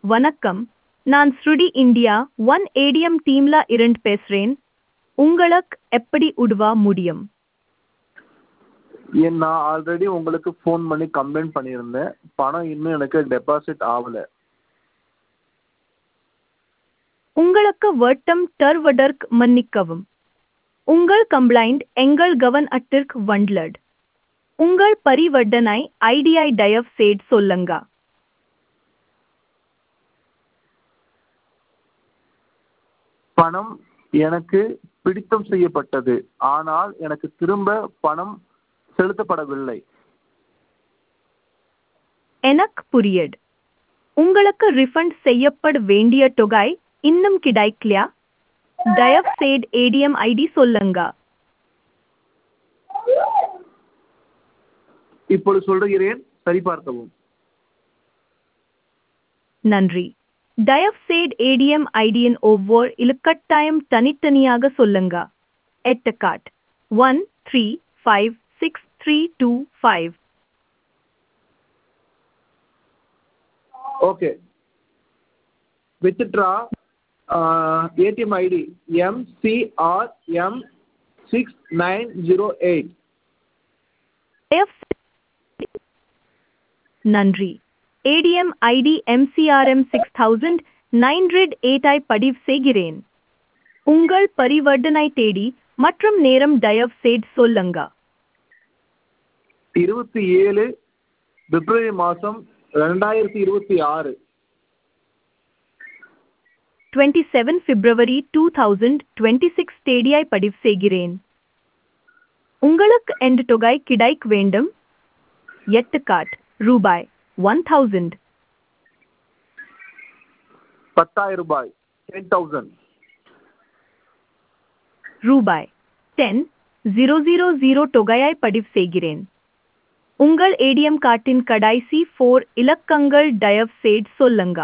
வணக்கம் நான் ஸ்ருடி இந்தியா ஒன் ஏடிஎம் டீம்ல இருந்து பேசுறேன் உங்களுக்கு எப்படி உதவ முடியும் ஏன் நான் ஆல்ரெடி உங்களுக்கு ஃபோன் பண்ணி கம்ப்ளைண்ட் பண்ணியிருந்தேன் பணம் இன்னும் எனக்கு டெபாசிட் ஆகலை உங்களுக்கு வட்டம் தருவதற்கு மன்னிக்கவும் உங்கள் கம்ப்ளைண்ட் எங்கள் கவனத்திற்கு வந்தது உங்கள் பரிவர்த்தனை ஐடியை தயவு செய்து சொல்லுங்க பணம் எனக்கு பிடித்தம் செய்யப்பட்டது ஆனால் எனக்கு திரும்ப பணம் செலுத்தப்படவில்லை எனக்கு புரியுது உங்களுக்கு ரிஃபண்ட் செய்யப்பட வேண்டிய தொகை இன்னும் கிடைக்கலையா தயவு செய்து ஏடிஎம் ஐடி சொல்லுங்க இப்பொழுது சொல்கிறேன் சரிபார்க்கவும் நன்றி தயவு செய்து ஏடிஎம் ஐடியின் ஒவ்வொரு இலக்கட்டாயம் தனித்தனியாக சொல்லுங்க எட்டுக்காட் one three five six three two five okay withdraw ATM ID MCRM six nine zero eight தயவு செய்து- நன்றி ATM ID MCRM six thousand nine hundred எயிட்டை பதிவு செய்கிறேன் உங்கள் பரிவர்த்தனை தேதி மற்றும் நேரம் தயவு செய்து சொல்லுங்க இருபத்தி ஏழு பிப்ரவரி மாதம் ரெண்டாயிரத்தி இருபத்தி ஆறு twenty seven February two thousand twenty six தேதியை பதிவு செய்கிறேன் உங்களுக்கு எந்த தொகை கிடைக்க வேண்டும் எட்டு காட் ரூபாய் ஒன் தௌசண்ட் பத்தாயிரம் ரூபாய் டென் தௌசண்ட் ரூபாய் டென் ஜீரோ ஜீரோ ஜீரோ தொகையை பதிவு செய்கிறேன் உங்கள் ஏடிஎம் கார்டின் கடைசி ஃபோர் இலக்கங்கள் தயவு செய்து சொல்லுங்க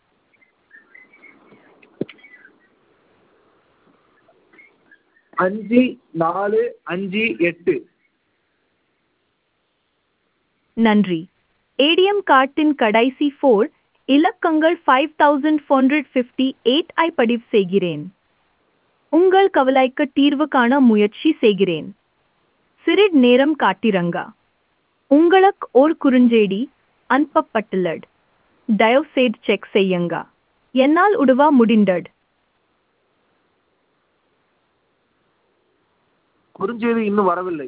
அஞ்சு நாலு அஞ்சு எட்டு நன்றி ஏடிஎம் கார்டின் கடைசி ஃபோர் இலக்கங்கள் five thousand four hundred fifty eight ஐ பதிவு செய்கிறேன் உங்கள் கவலைக்கு தீர்வு காண முயற்சி செய்கிறேன் சிறிது நேரம் காட்டிரங்க உங்களுக்கு ஒரு குறுஞ்செய்தி அனுப்பப்பட்டுள்ளது தயவு செய்து செக் செய்யுங்க என்னால் உதவ முடிந்தது குறுஞ்செய்தி இன்னும் வரவில்லை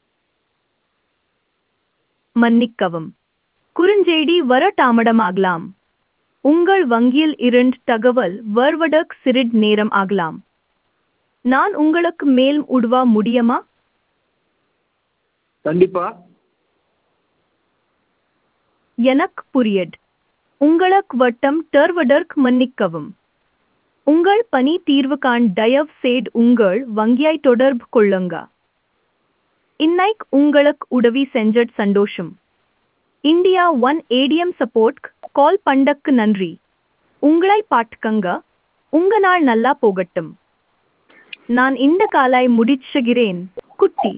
மன்னிக்கவும் குறுஞ்செய்தி வர தாமதமாகலாம் உங்கள் வங்கியில் இருந்து தகவல் வருவதற்கு சிறிது நேரம் ஆகலாம் நான் உங்களுக்கு மேல் உதவ முடியுமா கண்டிப்பா எனக்கு புரியுது உங்களுக்கு வட்டம் தருவதற்கு மன்னிக்கவும் உங்கள் பணி தீர்வு காண தயவு செய்து உங்கள் வங்கியை தொடர்பு கொள்ளுங்க இன்னைக்கு உங்களுக்கு உதவி செஞ்சது சந்தோஷம் India one ATM support call பண்ணக்கு நன்றி உங்களை பாட்டுக்கங்க உங்க நாள் நல்லா போகட்டும் நான் இந்த காலாய் முடிச்சுகிறேன் குட்டி